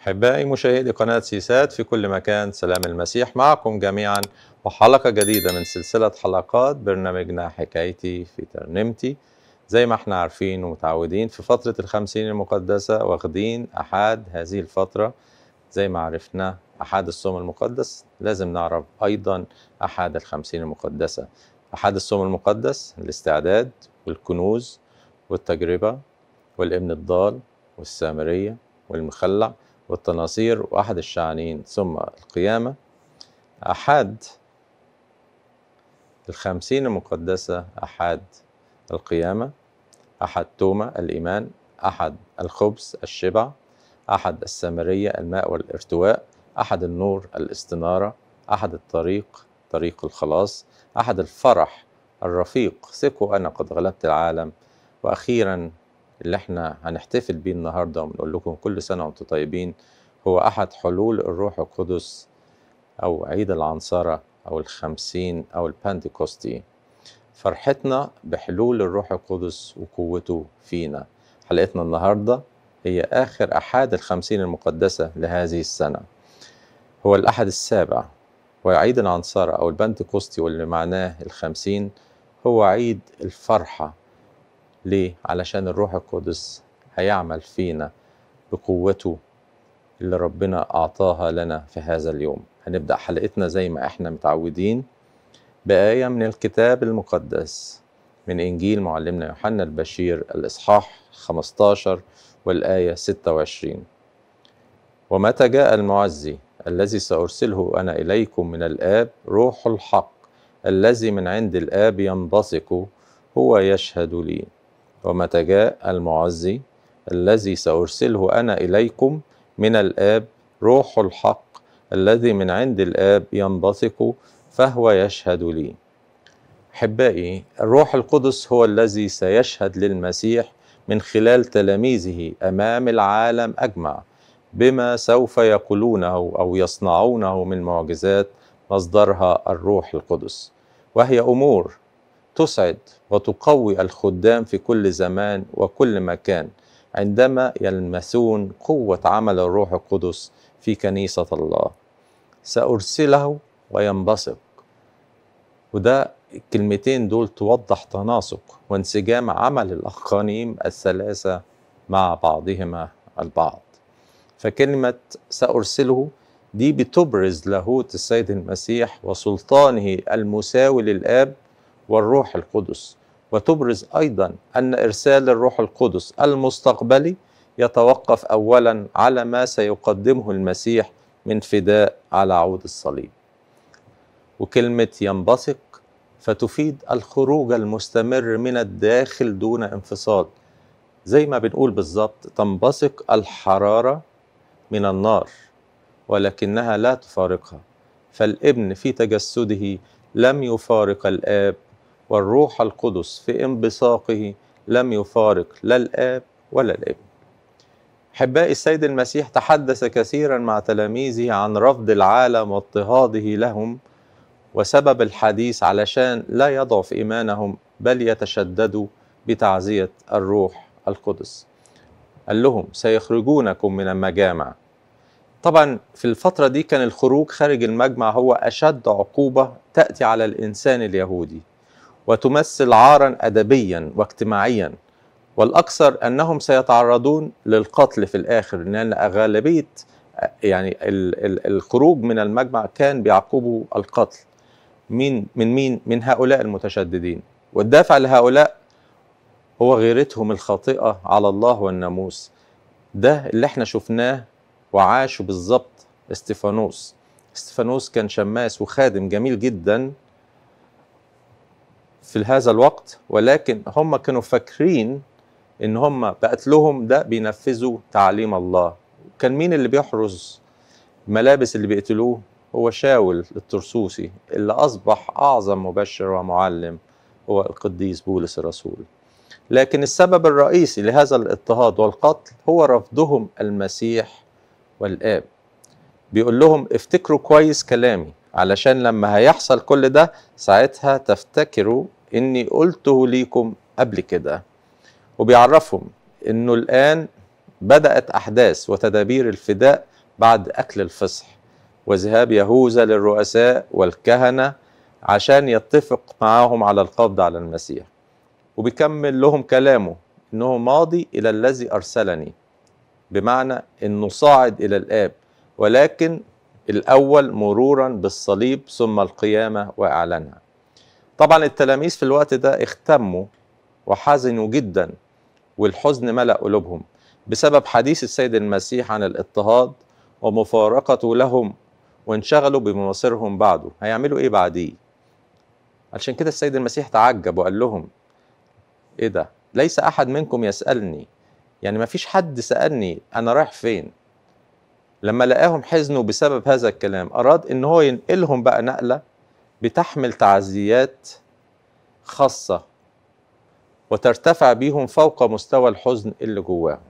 أحبائي مشاهدي قناة سيسات في كل مكان سلام المسيح معكم جميعا وحلقة جديدة من سلسلة حلقات برنامجنا حكايتي في ترنيمتي زي ما احنا عارفين ومتعودين في فترة الخمسين المقدسة واخدين أحد هذه الفترة زي ما عرفنا أحد الصوم المقدس لازم نعرف أيضا أحد الخمسين المقدسة أحد الصوم المقدس الاستعداد والكنوز والتجربة والابن الضال والسامرية والمخلع والتناصير وأحد الشعنين ثم القيامة أحد الخمسين المقدسة أحد القيامة أحد تومة الإيمان أحد الخبز الشبع أحد السامرية الماء والارتواء أحد النور الاستنارة أحد الطريق طريق الخلاص أحد الفرح الرفيق ثقوا أنا قد غلبت العالم وأخيرا اللي احنا هنحتفل بيه النهاردة ونقول لكم كل سنة وانتم طيبين هو أحد حلول الروح القدس أو عيد العنصرة أو الخمسين أو البنتكوستي فرحتنا بحلول الروح القدس وقوته فينا حلقتنا النهاردة هي آخر أحد الخمسين المقدسة لهذه السنة هو الأحد السابع وعيد العنصرة أو البنتكوستي واللي معناه الخمسين هو عيد الفرحة ليه؟ علشان الروح القدس هيعمل فينا بقوته اللي ربنا أعطاها لنا في هذا اليوم هنبدأ حلقتنا زي ما احنا متعودين بآية من الكتاب المقدس من إنجيل معلمنا يوحنا البشير الإصحاح 15 والآية 26 ومتى جاء المعزي الذي سأرسله أنا إليكم من الآب روح الحق الذي من عند الآب ينبثق هو يشهد لي ومتى جاء المعزي الذي سأرسله أنا إليكم من الآب روح الحق الذي من عند الآب ينبثق فهو يشهد لي أحبائي الروح القدس هو الذي سيشهد للمسيح من خلال تلاميذه أمام العالم أجمع بما سوف يقولونه أو يصنعونه من معجزات مصدرها الروح القدس وهي أمور تسعد وتقوي الخدام في كل زمان وكل مكان عندما يلمسون قوة عمل الروح القدس في كنيسة الله سأرسله وينبثق وده الكلمتين دول توضح تناسق وانسجام عمل الأقانيم الثلاثة مع بعضهما البعض فكلمة سأرسله دي بتبرز لاهوت السيد المسيح وسلطانه المساوي للآب والروح القدس وتبرز أيضا أن إرسال الروح القدس المستقبلي يتوقف أولا على ما سيقدمه المسيح من فداء على عود الصليب وكلمة ينبثق فتفيد الخروج المستمر من الداخل دون انفصال زي ما بنقول بالظبط تنبثق الحرارة من النار ولكنها لا تفارقها فالابن في تجسده لم يفارق الآب والروح القدس في انبثاقه لم يفارق لا الآب ولا الابن أحبائي السيد المسيح تحدث كثيرا مع تلاميذه عن رفض العالم واضطهاده لهم وسبب الحديث علشان لا يضعف إيمانهم بل يتشددوا بتعزية الروح القدس قال لهم سيخرجونكم من المجامع طبعا في الفترة دي كان الخروج خارج المجمع هو أشد عقوبة تأتي على الإنسان اليهودي وتمثل عارا أدبيا واجتماعيا والأكثر أنهم سيتعرضون للقتل في الآخر لأن غالبية يعني الخروج من المجمع كان بيعقبه القتل مين من مين من هؤلاء المتشددين والدافع لهؤلاء هو غيرتهم الخاطئة على الله والناموس ده اللي احنا شفناه وعاشوا بالظبط استفانوس استفانوس كان شماس وخادم جميل جدا في هذا الوقت ولكن هم كانوا فاكرين ان هم بقتلهم ده بينفذوا تعليم الله كان مين اللي بيحرز ملابس اللي بيقتلوه هو شاول الترسوسي اللي اصبح اعظم مبشر ومعلم هو القديس بولس الرسول لكن السبب الرئيسي لهذا الاضطهاد والقتل هو رفضهم المسيح والاب بيقول لهم افتكروا كويس كلامي علشان لما هيحصل كل ده ساعتها تفتكروا اني قلته ليكم قبل كده وبيعرفهم انه الان بدأت أحداث وتدابير الفداء بعد أكل الفصح وذهاب يهوذا للرؤساء والكهنة عشان يتفق معاهم على القبض على المسيح وبيكمل لهم كلامه انه ماضي الى الذي ارسلني بمعنى انه صاعد الى الاب ولكن الاول مرورا بالصليب ثم القيامه واعلانها طبعا التلاميذ في الوقت ده اختموا وحزنوا جدا والحزن ملا قلوبهم بسبب حديث السيد المسيح عن الاضطهاد ومفارقته لهم وانشغلوا بمصيرهم بعده هيعملوا ايه بعديه عشان كده السيد المسيح تعجب وقال لهم ايه ده ليس احد منكم يسالني يعني ما فيش حد سالني انا رايح فين لما لقاهم حزنوا بسبب هذا الكلام اراد ان هو ينقلهم بقى نقله بتحمل تعزيات خاصه وترتفع بيهم فوق مستوى الحزن اللي جواهم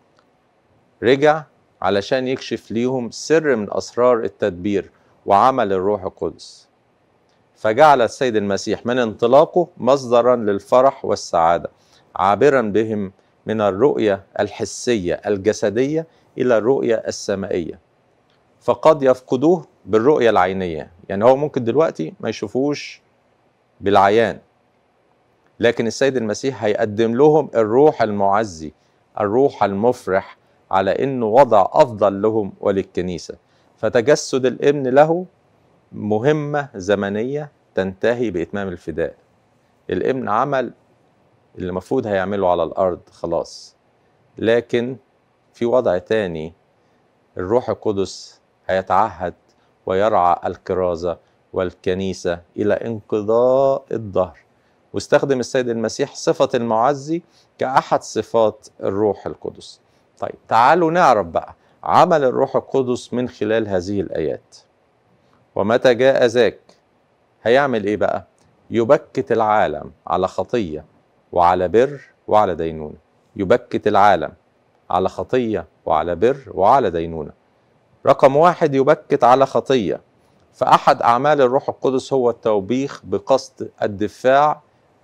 رجع علشان يكشف ليهم سر من اسرار التدبير وعمل الروح القدس فجعل السيد المسيح من انطلاقه مصدرا للفرح والسعاده عابرا بهم من الرؤيه الحسيه الجسديه الى الرؤيه السمائيه فقد يفقدوه بالرؤيه العينيه يعني هو ممكن دلوقتي ما يشوفوش بالعيان لكن السيد المسيح هيقدم لهم الروح المعزي الروح المفرح على انه وضع افضل لهم وللكنيسه فتجسد الابن له مهمه زمنيه تنتهي باتمام الفداء الابن عمل اللي المفروض هيعمله على الارض خلاص لكن في وضع تاني الروح القدس هيتعهد ويرعى الكرازه والكنيسه الى انقضاء الدهر واستخدم السيد المسيح صفه المعزي كاحد صفات الروح القدس طيب تعالوا نعرف بقى عمل الروح القدس من خلال هذه الايات ومتى جاء ذاك هيعمل ايه بقى يبكت العالم على خطيه وعلى بر وعلى دينونه يبكت العالم على خطيه وعلى بر وعلى دينونه رقم واحد يبكت على خطيه فاحد اعمال الروح القدس هو التوبيخ بقصد الدفاع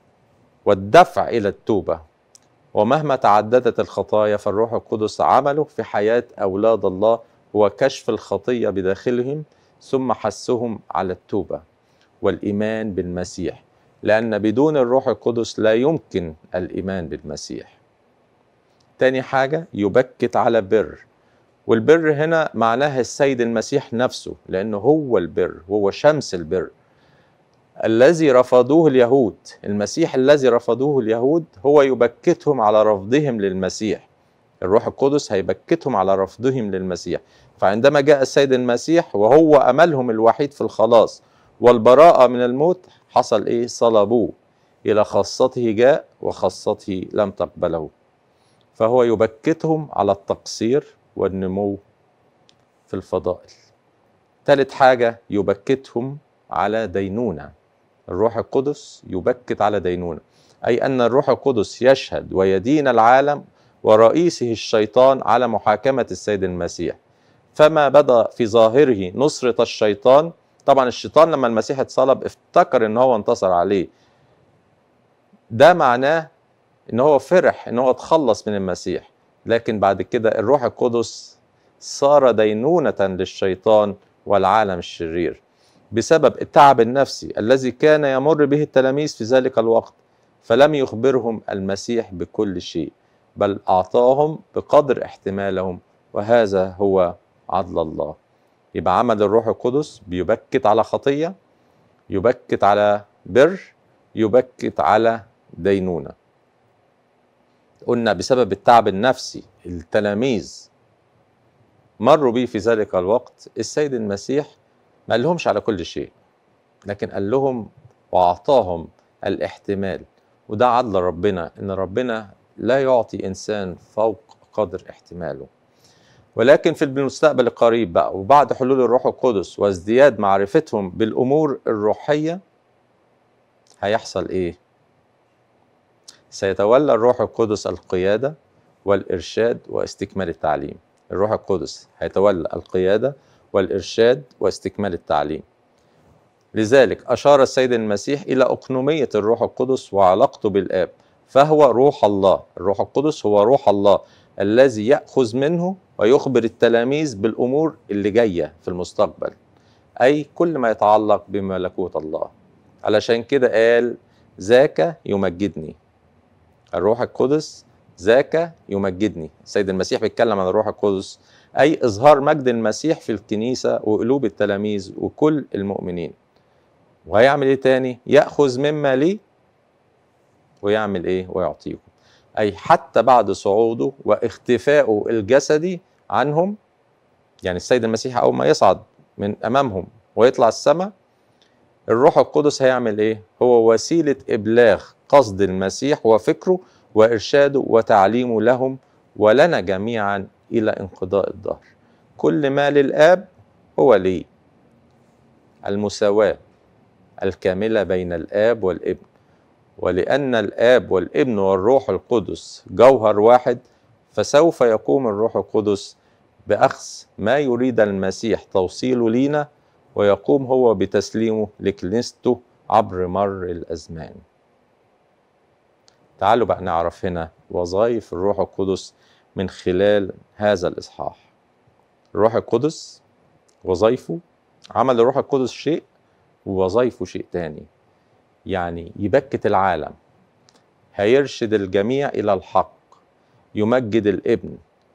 والدفع الى التوبه ومهما تعددت الخطايا فالروح القدس عمله في حياه اولاد الله هو كشف الخطيه بداخلهم ثم حثهم على التوبه والايمان بالمسيح لان بدون الروح القدس لا يمكن الايمان بالمسيح تاني حاجه يبكت على بر والبر هنا معناها السيد المسيح نفسه لانه هو البر هو شمس البر الذي رفضوه اليهود المسيح الذي رفضوه اليهود هو يبكتهم على رفضهم للمسيح الروح القدس هيبكتهم على رفضهم للمسيح فعندما جاء السيد المسيح وهو املهم الوحيد في الخلاص والبراءه من الموت حصل ايه صلبوه الى خاصته جاء وخاصته لم تقبله فهو يبكتهم على التقصير والنمو في الفضائل ثالث حاجه يبكتهم على دينونه الروح القدس يبكت على دينونه اي ان الروح القدس يشهد ويدين العالم ورئيسه الشيطان على محاكمه السيد المسيح فما بدا في ظاهره نصره الشيطان طبعا الشيطان لما المسيح اتصلب افتكر ان هو انتصر عليه ده معناه ان هو فرح ان هو اتخلص من المسيح لكن بعد كده الروح القدس صار دينونه للشيطان والعالم الشرير بسبب التعب النفسي الذي كان يمر به التلاميذ في ذلك الوقت فلم يخبرهم المسيح بكل شيء بل اعطاهم بقدر احتمالهم وهذا هو عدل الله يبقى عمل الروح القدس بيبكت على خطيه يبكت على بر يبكت على دينونه قلنا بسبب التعب النفسي التلاميذ مروا به في ذلك الوقت السيد المسيح ما قالهمش على كل شيء لكن قال لهم واعطاهم الاحتمال وده عدل ربنا ان ربنا لا يعطي انسان فوق قدر احتماله ولكن في المستقبل القريب بقى وبعد حلول الروح القدس وازدياد معرفتهم بالامور الروحيه هيحصل ايه سيتولى الروح القدس القياده والارشاد واستكمال التعليم الروح القدس هيتولى القياده والارشاد واستكمال التعليم لذلك اشار السيد المسيح الى اقنوميه الروح القدس وعلاقته بالاب فهو روح الله الروح القدس هو روح الله الذي يأخذ منه ويخبر التلاميذ بالأمور اللي جاية في المستقبل أي كل ما يتعلق بملكوت الله علشان كده قال ذاك يمجدني الروح القدس ذاك يمجدني السيد المسيح بيتكلم عن الروح القدس أي إظهار مجد المسيح في الكنيسة وقلوب التلاميذ وكل المؤمنين وهيعمل إيه تاني يأخذ مما لي ويعمل إيه ويعطيكم أي حتى بعد صعوده واختفائه الجسدي عنهم يعني السيد المسيح أول ما يصعد من أمامهم ويطلع السماء الروح القدس هيعمل إيه؟ هو وسيلة إبلاغ قصد المسيح وفكره وإرشاده وتعليمه لهم ولنا جميعا إلى انقضاء الدهر كل ما للآب هو لي المساواة الكاملة بين الآب والابن ولأن الآب والابن والروح القدس جوهر واحد فسوف يقوم الروح القدس بأخذ ما يريد المسيح توصيله لينا ويقوم هو بتسليمه لكنيسته عبر مر الأزمان تعالوا بقى نعرف هنا وظائف الروح القدس من خلال هذا الإصحاح الروح القدس وظائفه عمل الروح القدس شيء ووظائفه شيء تاني يعني يبكت العالم هيرشد الجميع إلى الحق يمجد الابن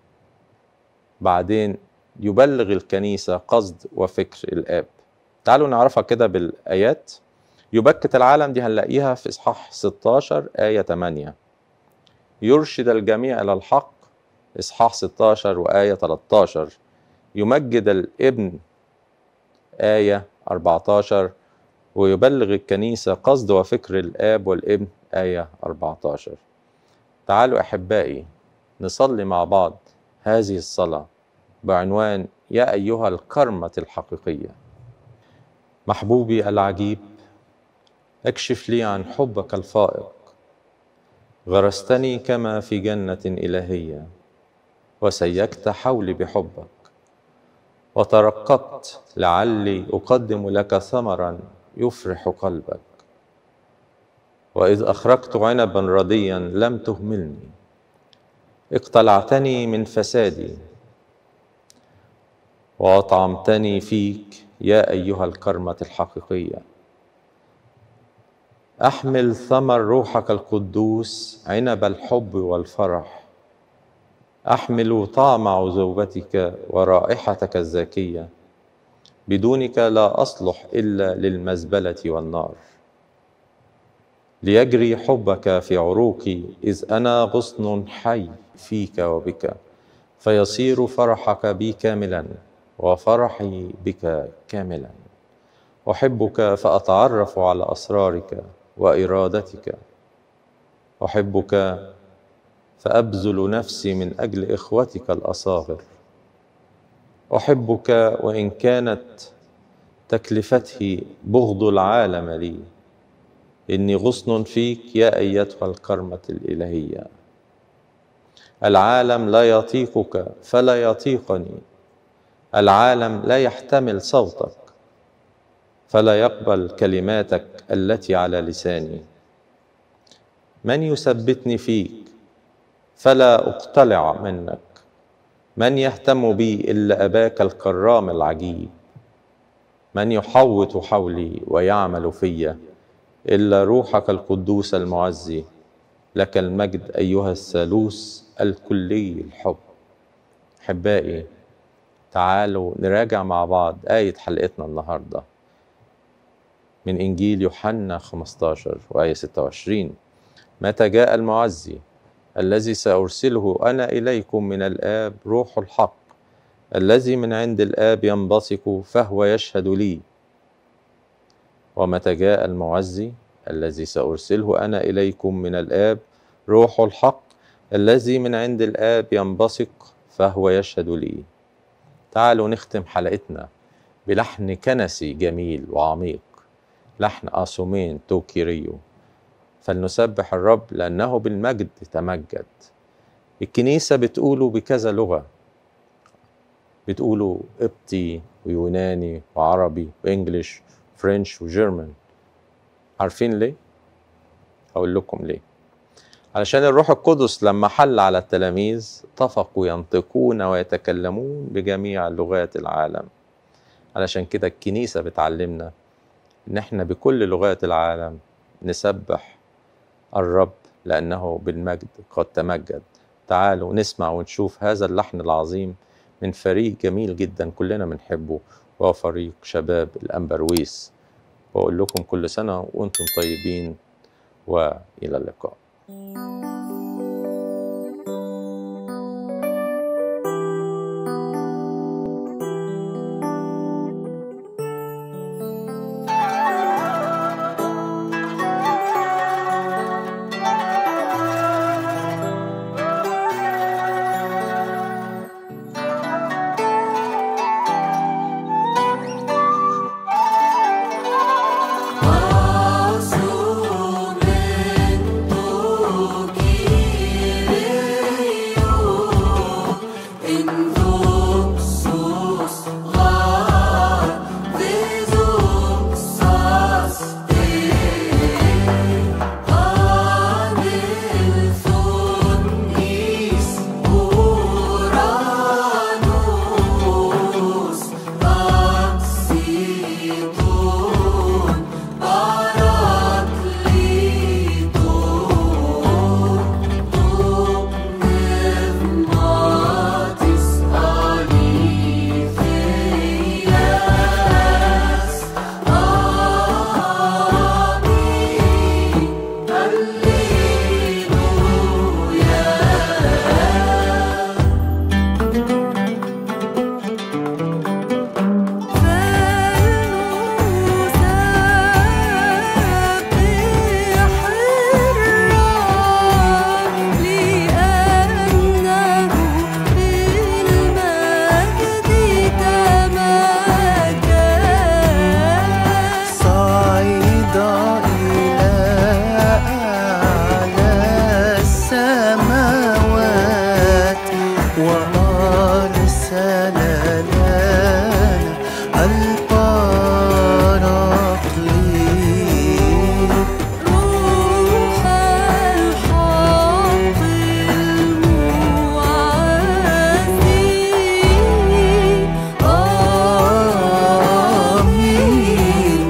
بعدين يبلغ الكنيسة قصد وفكر الآب تعالوا نعرفها كده بالآيات يبكت العالم دي هنلاقيها في إصحاح 16 آية 8 يرشد الجميع إلى الحق إصحاح 16 وآية 13 يمجد الابن آية 14 ويبلغ الكنيسة قصد وفكر الآب والابن آية 14 تعالوا أحبائي نصلي مع بعض هذه الصلاة بعنوان يا أيها الكرمة الحقيقية محبوبي العجيب اكشف لي عن حبك الفائق غرستني كما في جنة إلهية وسيكت حولي بحبك وترقبت لعلي أقدم لك ثمرا يفرح قلبك وإذ أخرجت عنبا رديا لم تهملني اقتلعتني من فسادي وأطعمتني فيك يا أيها الكرمة الحقيقية أحمل ثمر روحك القدوس عنب الحب والفرح أحمل طعم عذوبتك ورائحتك الزاكية بدونك لا أصلح إلا للمزبلة والنار ليجري حبك في عروقي إذ أنا غصن حي فيك وبك فيصير فرحك بي كاملا وفرحي بك كاملا أحبك فأتعرف على أسرارك وإرادتك أحبك فأبذل نفسي من أجل إخوتك الأصاغر أحبك وإن كانت تكلفتي بغض العالم لي إني غصن فيك يا أيتها الكرمة الإلهية العالم لا يطيقك فلا يطيقني العالم لا يحتمل صوتك فلا يقبل كلماتك التي على لساني من يثبتني فيك فلا اقتلع منك من يهتم بي الا اباك الكرام العجيب من يحوط حولي ويعمل في الا روحك القدوس المعزي لك المجد ايها الثالوث الكلي الحب احبائي تعالوا نراجع مع بعض آية حلقتنا النهارده من إنجيل يوحنا 15 وآية 26 متى جاء المعزي الذي سأرسله أنا إليكم من الآب روح الحق الذي من عند الآب ينبثق فهو يشهد لي ومتى جاء المعزي الذي سأرسله أنا إليكم من الآب روح الحق الذي من عند الآب ينبثق فهو يشهد لي تعالوا نختم حلقتنا بلحن كنسي جميل وعميق لحن آسومين توكيريو فلنسبح الرب لأنه بالمجد تمجد الكنيسة بتقوله بكذا لغة بتقوله قبطي ويوناني وعربي وإنجليش فرنش وجيرمان عارفين ليه؟ أقول لكم ليه علشان الروح القدس لما حل على التلاميذ اتفقوا ينطقون ويتكلمون بجميع لغات العالم علشان كده الكنيسة بتعلمنا إن إحنا بكل لغات العالم نسبح الرب لأنه بالمجد قد تمجد تعالوا نسمع ونشوف هذا اللحن العظيم من فريق جميل جدا كلنا بنحبه وهو فريق شباب الأنبرويس وأقول لكم كل سنة وأنتم طيبين وإلى اللقاء صعد إلى أعلى السماوات وأرسل لنا البراقليط روح الحق المعزي آمين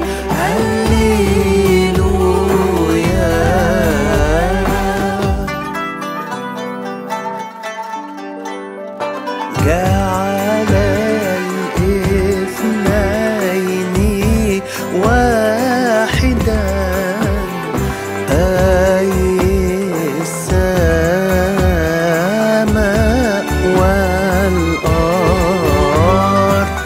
هللويا جعل الاثنين واحدا أي السماء والأرض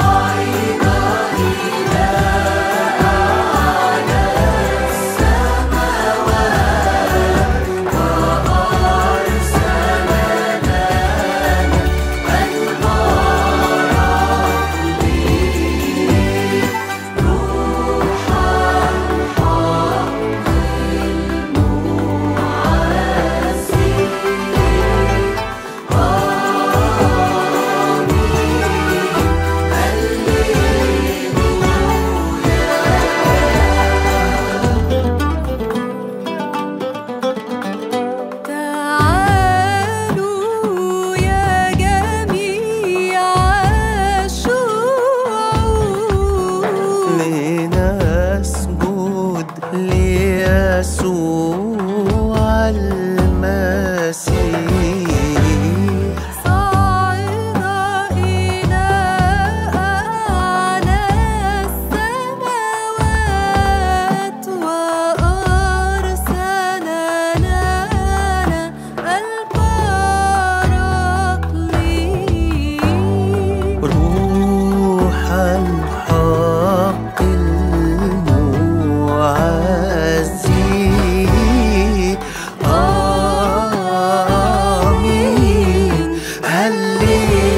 تعالوا يا جميع الشعوب لنسجد ليسوع المسيح صعد إلى أعلى السماوات وأرسل لنا البراقليط روح الحق المعزي آمين هللويا